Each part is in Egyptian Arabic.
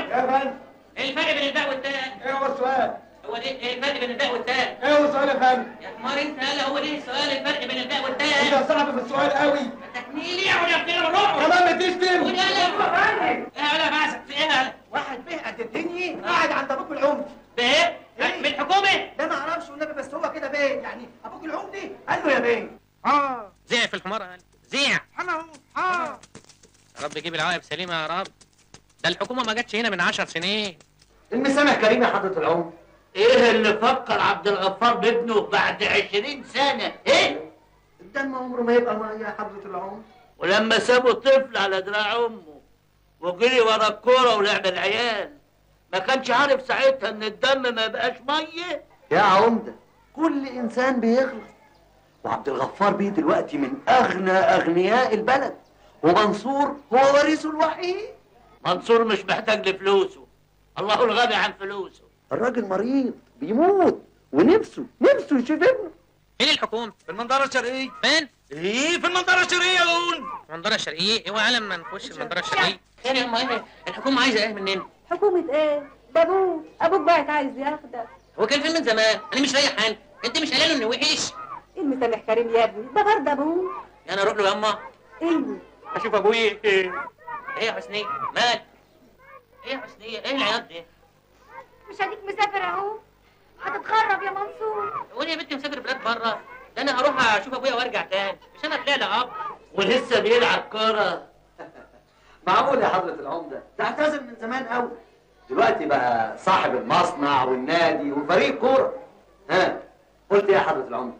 يا فندم ايه الفرق بين الباء والتاء؟ ايه هو السؤال؟ هو ده ايه الفرق بين الباء والتاء؟ ايه هو السؤال يا فندم؟ يا حمار انت هلا هو ليه السؤال الفرق بين الباء انت والتاء؟ صعب في السؤال قوي تكميلي يا ولا بتيجي بروح كمان بتشتم قول يلا ايه ولا بعزك في ايه هلا؟ واحد به قد الدنيا قاعد عند ابوك العمدي بايه؟ من الحكومه؟ ده ما اعرفش والنبي بس هو كده بيه يعني ابوك العمدي قال له يا بيه اه زيع في الحمار قال زيع انا اهو اه يا رب يجيب العواقب سليمه يا رب ده الحكومه ما جاتش هنا من عشر سنين المسامح كريم يا حضره العمدي ايه اللي فكر عبد الغفار بابنه بعد عشرين سنة ايه الدم عمره ما يبقى ميه يا حضره العمدي ولما سابوا طفل على دراع امه وجري ورا الكورة ولعب العيال ما كانش عارف ساعتها ان الدم ما يبقاش ميه يا عمده كل انسان بيغلط وعبد الغفار بيه دلوقتي من اغنى اغنياء البلد ومنصور هو وريثه الوحيد منصور مش محتاج لفلوسه الله الغني عن فلوسه الراجل مريض بيموت ونفسه نفسه يشوف ابنه فين الحكومه؟ في المنظره الشرقيه فين؟ ايه في المنظره الشرقيه يا قول المنظره الشرقيه اوعى لما نخش المنظره الشرقيه خير يا امه ايه الحكومه عايزه ايه مننا؟ حكومة ايه؟ ده ابوك ابوك بعت عايز ياخدك هو كان فين من زمان انا مش رايح حال انت مش قايله له انه وحش المسامح كريم يا ابني ده برضه ابوك انا اروح له يا اما ايوه اشوف ابويا ايه يا حسنيه مال ايه يا حسنيه ايه العياط دي مش هديك مسافر اهو هتتخرب يا منصور وانا يا بنتي مسافر بلاد بره ده انا هروح اشوف ابويا وارجع تاني مش انا طلع لي اب ولسه بيلعب كورة معقول يا حضرة العمدة ده اعتزل من زمان قوي دلوقتي بقى صاحب المصنع والنادي وفريق كورة ها قلت ايه يا حضرة العمدة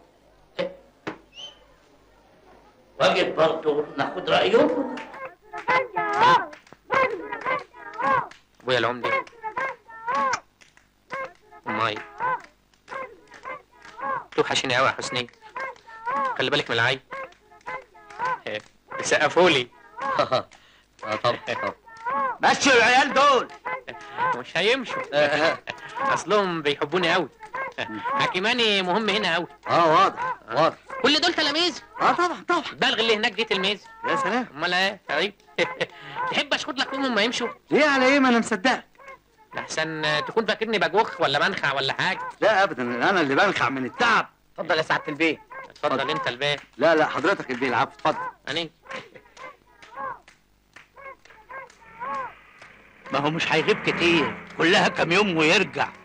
واجب برضه ناخد رأيهم ابويا العمده امي توحشني قوي يا حسنيه خلي بالك من العيب إيه، سقفوا لي اه طبعا طبعا مشوا العيال دول مش هيمشوا اصلهم بيحبوني قوي حكيماني مهم هنا قوي اه واضح واضح كل دول تلاميذ اه طبعا طبعا البلغ اللي هناك دي تلميذ يا سلام امال ايه طيب تحب اشخط لك فيهم ما يمشوا ليه على ايه ما انا مصدقك لحسن تكون فاكرني بجوخ ولا منخع ولا حاجه لا ابدا انا اللي بنخع من التعب اتفضل يا سعاده البيه اتفضل انت البيه لا لا حضرتك اللي بيلعب اتفضل اني ما هو مش هيغيب كتير كلها كام يوم ويرجع